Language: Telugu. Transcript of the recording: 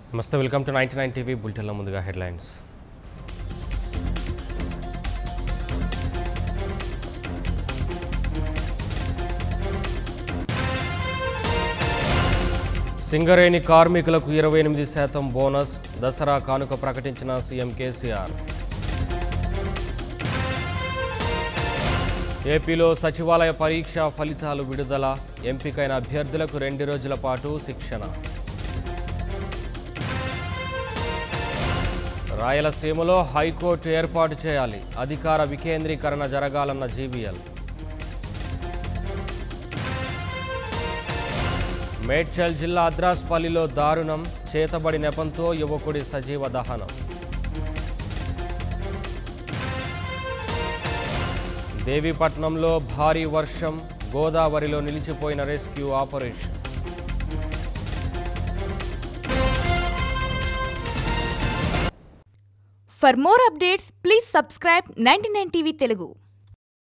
నమస్తే welcome to ninety nine TV బులెటిన్ల ముందుగా హెడ్లైన్స్ సింగరేణి కార్మికులకు ఇరవై ఎనిమిది శాతం బోనస్ దసరా కానుక ప్రకటించిన సీఎం కేసీఆర్ ఏపీలో సచివాలయ పరీక్ష ఫలితాలు విడుదల ఎంపికైన అభ్యర్థులకు రెండు రోజుల పాటు శిక్షణ రాయలసీమలో హైకోర్టు ఏర్పాటు చేయాలి అధికార వికేంద్రీకరణ జరగాలన్న జీవీఎల్ మేడ్చల్ జిల్లా అద్రాస్పల్లిలో దారుణం చేతబడి నెపంతో యువకుడి సజీవ దహనం దేవీపట్నంలో భారీ వర్షం గోదావరిలో నిలిచిపోయిన rescue operation For more updates, please subscribe 99 TV Telugu.